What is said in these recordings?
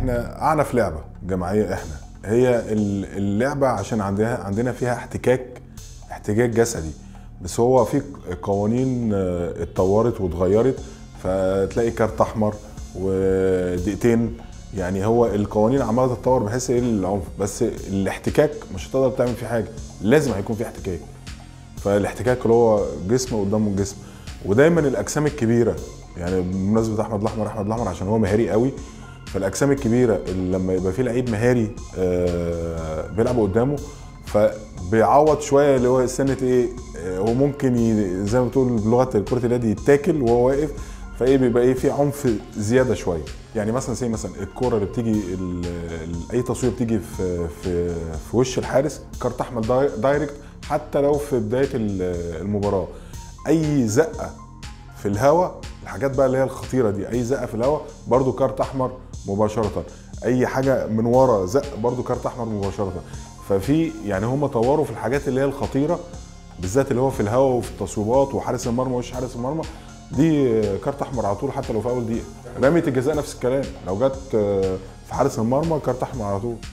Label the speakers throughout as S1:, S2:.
S1: احنا اعنف لعبه جماعيه احنا هي ال- اللعبه عشان عندها عندنا فيها احتكاك احتكاك جسدي بس هو في قوانين آه، اتطورت واتغيرت فتلاقي كارت احمر ودقيقتين يعني هو القوانين عماله تتطور بحيث ايه العنف بس الاحتكاك مش هتقدر تعمل فيه حاجه لازم هيكون في احتكاك فالاحتكاك اللي هو جسم قدام الجسم ودايما الاجسام الكبيره يعني بمناسبه احمد الاحمر احمد الاحمر عشان هو مهاري قوي فالاجسام الكبيره اللي لما يبقى في لعيب مهاري آه بيلعب قدامه فبيعوض شويه اللي هو سنه ايه آه، هو ممكن ي- زي ما بتقول بلغه كره اليد يتاكل وهو واقف فايه بيبقى ايه في عنف زياده شويه يعني مثلا زي مثلا الكوره اللي بتيجي ال- ال- اي تصوير بتيجي في في في وش الحارس كارت احمر داي- دايركت حتى لو في بدايه ال- المباراه اي زقه في الهواء الحاجات بقى اللي هي الخطيره دي اي زقه في الهواء برضو كارت احمر مباشره اي حاجه من ورا زق برضو كارت احمر مباشره ففي يعني هم طوروا في الحاجات اللي هي الخطيره بالذات اللي هو في الهواء وفي التصويبات وحارس المرمى وش حارس المرمى دي كارت احمر على طول حتى لو في اول دقيقه رميه الجزاء نفس الكلام لو جت في حارس المرمى كارت احمر على طول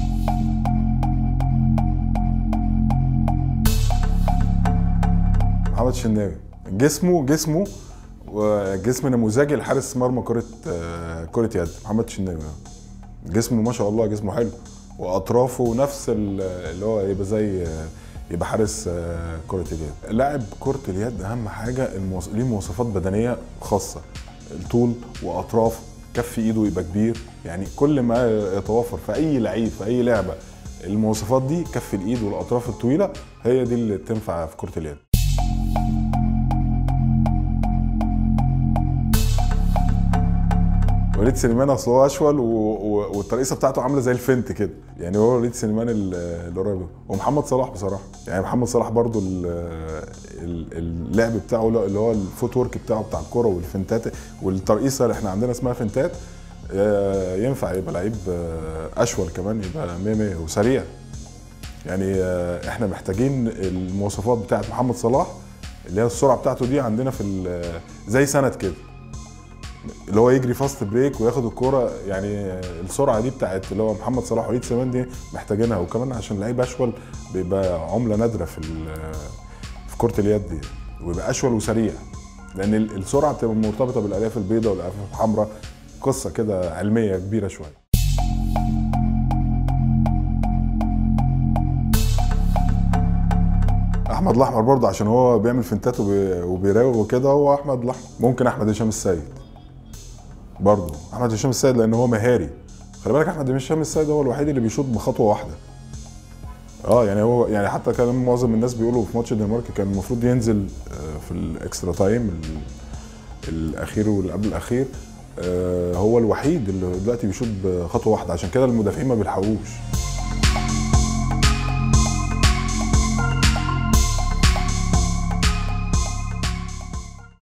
S1: محمد شناوي جسمه جسمه وجسم نموذجي لحارس مرمى كرة آه، كرة يد محمد شناوي جسمه ما شاء الله جسمه حلو واطرافه نفس ال- اللي هو يبقى زي آه، يبقى حارس آه، كرة اليد لاعب كرة اليد اهم حاجة المواص- ليه مواصفات بدنية خاصة الطول واطراف كف ايده يبقى كبير يعني كل ما يتوفر في اي لعيب في اي لعبة المواصفات دي كف الايد والاطراف الطويلة هي دي اللي تنفع في كرة اليد وليد سليمان اصل هو اشول و... و... والترقيصه بتاعته عامله زي الفنت كده يعني هو وليد سليمان ال- اللي قريب ومحمد صلاح بصراحه يعني محمد صلاح برضو ال... ال- اللعب بتاعه اللي هو الفوت ورك بتاعه بتاع الكوره والفنتات والترقيصه اللي احنا عندنا اسمها فنتات آه، ينفع يبقى لعيب آه، اشول كمان يبقى 100 100 وسريع يعني آه، احنا محتاجين المواصفات بتاعت محمد صلاح اللي هي السرعه بتاعته دي عندنا في ال- زي سند كده اللي هو يجري فاست بريك وياخد الكوره يعني السرعه دي بتاعت اللي هو محمد صلاح وليد سليمان دي محتاجينها وكمان عشان لعيب اشول بيبقى عمله نادره في ال- في كره اليد دي ويبقى اشول وسريع لان ال- السرعه بتبقى مرتبطه بالالياف البيضاء والالياف الحمراء قصه كده علميه كبيره شويه احمد الاحمر برضه عشان هو بيعمل فنتات وبي- وبيراوغ وكده هو احمد الاحمر ممكن احمد هشام السيد برضه احمد هشام السيد لان هو مهاري خلي بالك احمد هشام السيد هو الوحيد اللي بيشوط بخطوه واحده اه يعني هو يعني حتى كان معظم الناس بيقولوا في ماتش الدنمارك كان المفروض ينزل آه، في الاكسترا تايم ال- الاخير واللي قبل الاخير آه، هو الوحيد اللي دلوقتي بيشوط بخطوه واحده عشان كده المدافعين ما بيلحقوش